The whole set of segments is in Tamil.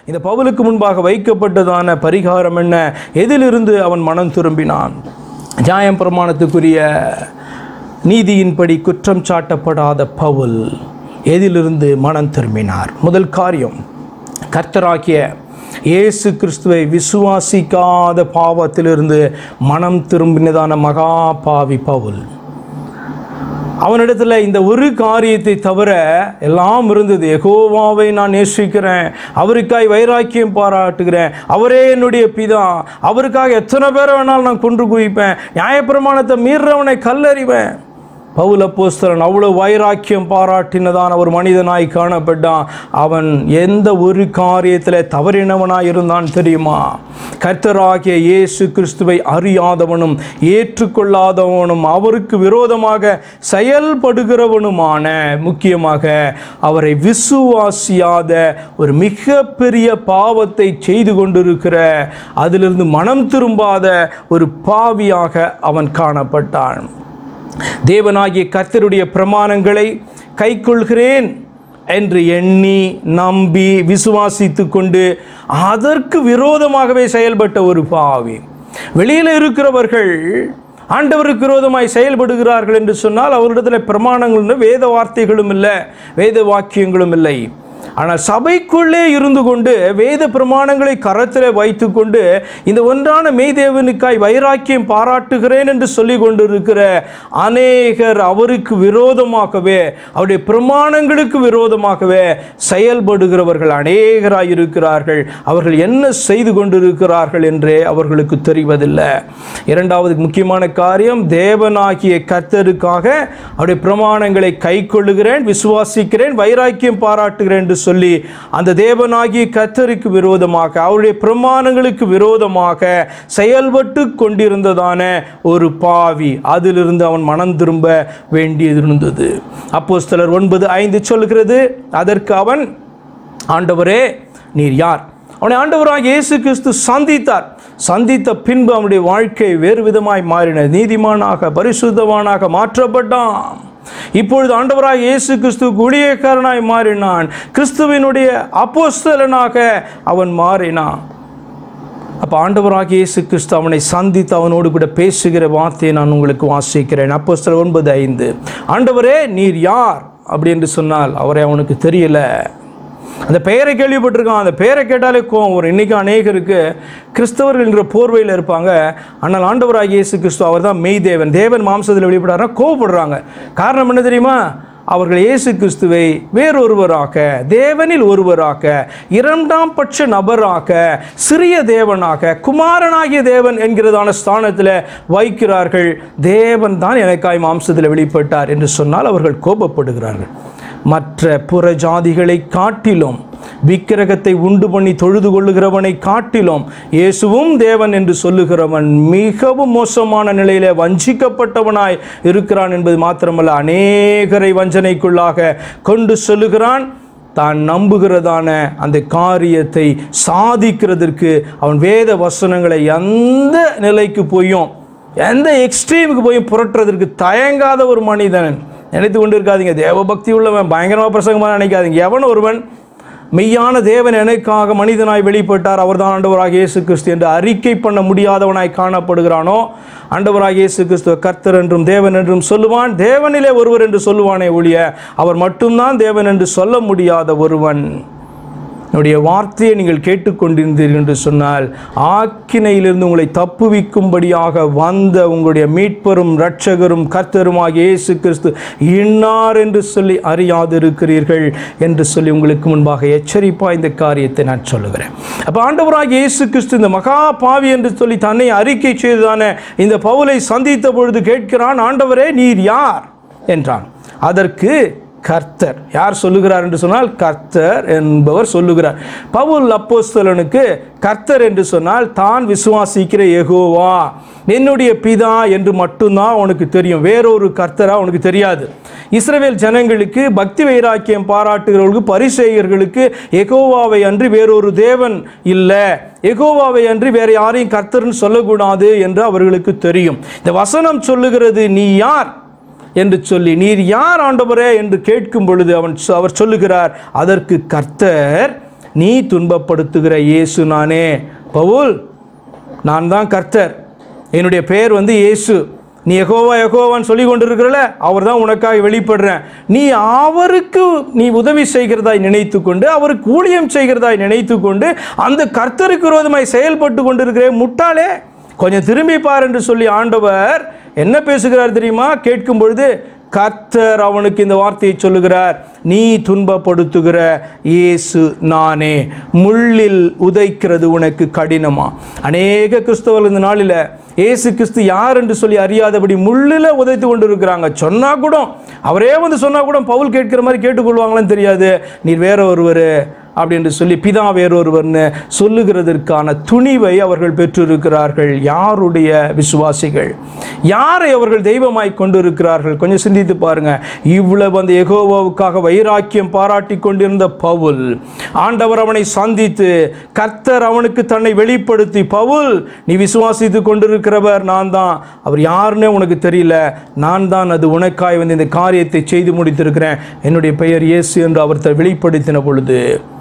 இந்த பவுலுக்கு முன்பாக வைக்கப்பட்டதான பரிகாரம் என்ன எதிலிருந்து அவன் மனம் திரும்பினான் நியாயம் பிரமாணத்துக்குரிய நீதியின்படி குற்றம் சாட்டப்படாத பவுல் எதிலிருந்து மனம் திரும்பினார் முதல் காரியம் கர்த்தராகிய இயேசு கிறிஸ்துவை விசுவாசிக்காத பாவத்திலிருந்து மனம் திரும்பினதான மகா பாவி பவுல் அவனிடத்துல இந்த ஒரு காரியத்தை தவிர எல்லாம் இருந்தது எகோவாவை நான் நேசிக்கிறேன் அவருக்காய் வைராக்கியம் பாராட்டுகிறேன் அவரே என்னுடைய பிதா அவருக்காக எத்தனை பேரை வேணாலும் நான் கொன்று குவிப்பேன் நியாயப்பிரமாணத்தை மீறுறவனை கல்லறிவேன் பவுல போஸ்தரன் அவ்வளவு வைராக்கியம் பாராட்டினதான ஒரு மனிதனாய் காணப்பட்டான் அவன் எந்த ஒரு காரியத்தில் தவறினவனாய் இருந்தான் தெரியுமா கர்த்தராகிய இயேசு கிறிஸ்துவை அறியாதவனும் ஏற்றுக்கொள்ளாதவனும் அவருக்கு விரோதமாக செயல்படுகிறவனுமான முக்கியமாக அவரை விசுவாசியாத ஒரு மிகப்பெரிய பாவத்தை செய்து கொண்டிருக்கிற அதிலிருந்து மனம் திரும்பாத ஒரு பாவியாக அவன் காணப்பட்டான் தேவனாகிய கர்த்தருடைய பிரமாணங்களை கைக்கொள்கிறேன் என்று எண்ணி நம்பி விசுவாசித்து கொண்டு அதற்கு விரோதமாகவே செயல்பட்ட ஒரு பாவி வெளியில் இருக்கிறவர்கள் ஆண்டவருக்கு விரோதமாய் செயல்படுகிறார்கள் என்று சொன்னால் அவரிடத்தில் பிரமாணங்களும் இல்லை, வேத வார்த்தைகளும் இல்லை வேத வாக்கியங்களும் இல்லை ஆனால் சபைக்குள்ளே இருந்து கொண்டு வேத பிரமாணங்களை கரத்தில் வைத்துக்கொண்டு இந்த ஒன்றான மெய்தேவனுக்காய் வைராக்கியம் பாராட்டுகிறேன் என்று சொல்லி கொண்டிருக்கிற அநேகர் அவருக்கு விரோதமாகவே அவருடைய பிரமாணங்களுக்கு விரோதமாகவே செயல்படுகிறவர்கள் அநேகராய் இருக்கிறார்கள் அவர்கள் என்ன செய்து கொண்டிருக்கிறார்கள் என்றே அவர்களுக்கு தெரிவதில்லை இரண்டாவது முக்கியமான காரியம் தேவனாகிய கர்த்தருக்காக அவருடைய பிரமாணங்களை கைக்கொள்ளுகிறேன் விசுவாசிக்கிறேன் வைராக்கியம் பாராட்டுகிறேன் என்று சொல்லி அந்த தேவனாகிய கர்த்தருக்கு விரோதமாக அவருடைய பிரமாணங்களுக்கு விரோதமாக செயல்பட்டு கொண்டிருந்ததான ஒரு பாவி அதிலிருந்து அவன் மனம் திரும்ப வேண்டியது இருந்தது அப்போஸ்தலர் ஒன்பது ஐந்து சொல்கிறது அதற்கு அவன் ஆண்டவரே நீர் யார் அவனை ஆண்டவராக இயேசு கிறிஸ்து சந்தித்தார் சந்தித்த பின்பு அவனுடைய வாழ்க்கை வேறு விதமாய் மாறின நீதிமானாக பரிசுத்தவானாக மாற்றப்பட்டான் இப்பொழுது ஆண்டவராக இயேசு கிறிஸ்து ஊழியக்காரனாய் மாறினான் கிறிஸ்துவினுடைய அப்போஸ்தலனாக அவன் மாறினான் அப்போ ஆண்டவராகிய இயேசு கிறிஸ்து அவனை சந்தித்து அவனோடு கூட பேசுகிற வார்த்தையை நான் உங்களுக்கு வாசிக்கிறேன் அப்போ சில ஒன்பது ஐந்து ஆண்டவரே நீர் யார் அப்படி என்று சொன்னால் அவரை அவனுக்கு தெரியல அந்த பெயரை கேள்விப்பட்டிருக்கான் அந்த பெயரை கேட்டாலே கோவம் வரும் இன்றைக்கி அநேகருக்கு கிறிஸ்தவர்கள் என்ற போர்வையில் இருப்பாங்க ஆனால் ஆண்டவராகிய இயேசு கிறிஸ்து அவர் தான் மெய் தேவன் தேவன் மாம்சத்தில் வெளிப்படுறாருன்னா கோவப்படுறாங்க காரணம் என்ன தெரியுமா அவர்கள் இயேசு கிறிஸ்துவை வேறொருவராக தேவனில் ஒருவராக இரண்டாம் பட்ச நபராக சிறிய தேவனாக குமாரனாகிய தேவன் என்கிறதான ஸ்தானத்தில் வைக்கிறார்கள் தேவன் தான் எனக்காய் மாம்சத்தில் வெளிப்பட்டார் என்று சொன்னால் அவர்கள் கோபப்படுகிறார்கள் மற்ற புற ஜாதிகளை காட்டிலும் விக்கிரகத்தை உண்டு பண்ணி தொழுது கொள்ளுகிறவனை காட்டிலும் இயேசுவும் தேவன் என்று சொல்லுகிறவன் மிகவும் மோசமான நிலையில வஞ்சிக்கப்பட்டவனாய் இருக்கிறான் என்பது மாத்திரமல்ல அநேகரை வஞ்சனைக்குள்ளாக கொண்டு சொல்லுகிறான் தான் நம்புகிறதான அந்த காரியத்தை சாதிக்கிறதற்கு அவன் வேத வசனங்களை எந்த நிலைக்கு போயும் எந்த எக்ஸ்ட்ரீமுக்கு போய் புரட்டுறதற்கு தயங்காத ஒரு மனிதன் நினைத்து கொண்டு இருக்காதீங்க தேவபக்தி உள்ளவன் பயங்கரமாக பிரசங்கமாக நினைக்காதீங்க எவன் ஒருவன் மெய்யான தேவன் எனக்காக மனிதனாய் வெளிப்பட்டார் அவர்தான் ஆண்டவராக இயேசு கிறிஸ்து என்று அறிக்கை பண்ண முடியாதவனாய் காணப்படுகிறானோ ஆண்டவராக இயேசு கிறிஸ்துவ கர்த்தர் என்றும் தேவன் என்றும் சொல்லுவான் தேவனிலே ஒருவர் என்று சொல்லுவானே ஒழிய அவர் மட்டும்தான் தேவன் என்று சொல்ல முடியாத ஒருவன் என்னுடைய வார்த்தையை நீங்கள் கேட்டுக்கொண்டிருந்தீர்கள் என்று சொன்னால் ஆக்கினையிலிருந்து உங்களை தப்புவிக்கும்படியாக வந்த உங்களுடைய மீட்பரும் இரட்சகரும் கர்த்தருமாகிய இயேசு கிறிஸ்து இன்னார் என்று சொல்லி அறியாதிருக்கிறீர்கள் என்று சொல்லி உங்களுக்கு முன்பாக எச்சரிப்பா இந்த காரியத்தை நான் சொல்லுகிறேன் அப்போ ஆண்டவராகிய இயேசு கிறிஸ்து இந்த மகா பாவி என்று சொல்லி தன்னை அறிக்கை செய்ததான இந்த பவுலை சந்தித்த பொழுது கேட்கிறான் ஆண்டவரே நீர் யார் என்றான் அதற்கு கர்த்தர் யார் சொல்லுகிறார் என்று சொன்னால் கர்த்தர் என்பவர் சொல்லுகிறார் பவுல் அப்போஸ்தலனுக்கு கர்த்தர் என்று சொன்னால் தான் விசுவாசிக்கிற யெகோவா என்னுடைய பிதா என்று மட்டும்தான் உனக்கு தெரியும் வேறொரு கர்த்தரா உனக்கு தெரியாது இஸ்ரவேல் ஜனங்களுக்கு பக்தி வைராக்கியம் பாராட்டுகிறவர்களுக்கு பரிசெயர்களுக்கு எகோவாவை அன்றி வேறொரு தேவன் இல்லை எகோவாவை அன்றி வேற யாரையும் கர்த்தர்னு சொல்லக்கூடாது என்று அவர்களுக்கு தெரியும் இந்த வசனம் சொல்லுகிறது நீ யார் என்று சொல்லி நீர் யார் ஆண்டவரே என்று கேட்கும் பொழுது அவன் சொ- அவர் சொல்லுகிறார் அதற்கு கர்த்தர் நீ துன்பப்படுத்துகிற இயேசு நானே பவுல் நான் தான் கர்த்தர் என்னுடைய பெயர் வந்து இயேசு நீ எகோவா எகோவான்னு சொல்லி கொண்டிருக்கிறல அவர் தான் உனக்காக வெளிப்படுறேன் நீ அவருக்கு நீ உதவி செய்கிறதாய் நினைத்து கொண்டு அவருக்கு ஊழியம் செய்கிறதாய் நினைத்து கொண்டு அந்த கர்த்தருக்கு விரோதமாய் செயல்பட்டு கொண்டிருக்கிற முட்டாளே கொஞ்சம் திரும்பி பார் என்று சொல்லி ஆண்டவர் என்ன பேசுகிறார் தெரியுமா கேட்கும் பொழுது கர்த்தர் அவனுக்கு இந்த வார்த்தையை சொல்லுகிறார் நீ துன்பப்படுத்துகிற இயேசு நானே முள்ளில் உதைக்கிறது உனக்கு கடினமா அநேக கிறிஸ்தவர்கள் இந்த நாளில் இயேசு கிறிஸ்து யார் என்று சொல்லி அறியாதபடி முள்ளில் உதைத்து கொண்டு இருக்கிறாங்க சொன்னா கூட அவரே வந்து சொன்னா கூட பவுல் கேட்கிற மாதிரி கேட்டுக்கொள்வாங்களான்னு தெரியாது நீர் வேற ஒருவர் அப்படின்னு சொல்லி பிதா வேறொருவர்னு சொல்லுகிறதற்கான துணிவை அவர்கள் பெற்றிருக்கிறார்கள் யாருடைய விசுவாசிகள் யாரை அவர்கள் தெய்வமாய் கொண்டிருக்கிறார்கள் கொஞ்சம் சிந்தித்து பாருங்க இவ்வளவு அந்த எகோவாவுக்காக வைராக்கியம் பாராட்டி கொண்டிருந்த பவுல் ஆண்டவர் அவனை சந்தித்து கர்த்தர் அவனுக்கு தன்னை வெளிப்படுத்தி பவுல் நீ விசுவாசித்து கொண்டிருக்கிறவர் நான் தான் அவர் யாருன்னே உனக்கு தெரியல நான் தான் அது உனக்காய் வந்து இந்த காரியத்தை செய்து முடித்திருக்கிறேன் என்னுடைய பெயர் இயேசு என்று அவர் த- வெளிப்படுத்தின பொழுது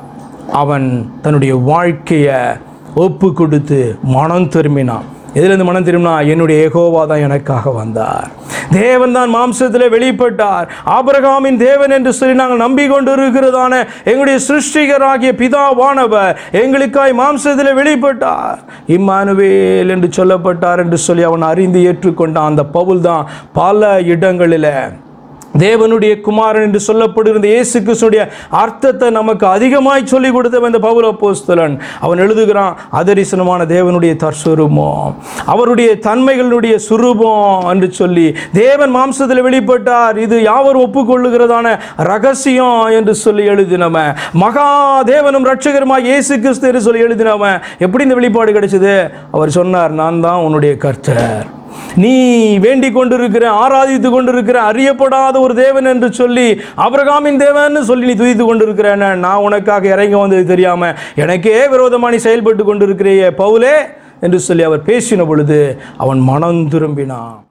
அவன் தன்னுடைய வாழ்க்கையை ஒப்பு கொடுத்து மனம் திரும்பினான் எதுலேருந்து மனம் திரும்பினா என்னுடைய ஏகோவா தான் எனக்காக வந்தார் தேவன் தான் மாம்சத்தில் வெளிப்பட்டார் ஆபிரகாமின் தேவன் என்று சொல்லி நாங்கள் நம்பிக்கொண்டு இருக்கிறதான எங்களுடைய சிருஷ்டிகராகிய பிதாவானவர் எங்களுக்காய் மாம்சத்தில் வெளிப்பட்டார் இம்மானுவேல் என்று சொல்லப்பட்டார் என்று சொல்லி அவன் அறிந்து ஏற்றுக்கொண்டான் அந்த பவுல் தான் பல இடங்களில் தேவனுடைய குமாரன் என்று சொல்லப்படுகிற இயேசு கிறிஸ்துடைய அர்த்தத்தை நமக்கு அதிகமாய் சொல்லி கொடுத்தவன் இந்த பவுல அப்போஸ்தலன் அவன் எழுதுகிறான் அதரிசனமான தேவனுடைய தற்சுரூபம் அவருடைய தன்மைகளுடைய சுரூபம் என்று சொல்லி தேவன் மாம்சத்தில் வெளிப்பட்டார் இது யாவர் ஒப்புக்கொள்ளுகிறதான ரகசியம் என்று சொல்லி எழுதினவன் மகா தேவனும் ரட்சகருமாய் இயேசு கிறிஸ்து என்று சொல்லி எழுதினவன் எப்படி இந்த வெளிப்பாடு கிடைச்சது அவர் சொன்னார் நான் தான் உன்னுடைய கர்த்தர் நீ வேண்டிக் கொண்டிருக்கிற ஆராதித்து கொண்டிருக்கிற அறியப்படாத ஒரு தேவன் என்று சொல்லி அபிரகாமின் தேவன் சொல்லி நீ துதித்து கொண்டிருக்கிறேன் நான் உனக்காக இறங்கி வந்தது தெரியாம எனக்கே விரோதமா நீ செயல்பட்டு கொண்டிருக்கிறியே பவுலே என்று சொல்லி அவர் பேசின பொழுது அவன் மனம் திரும்பினான்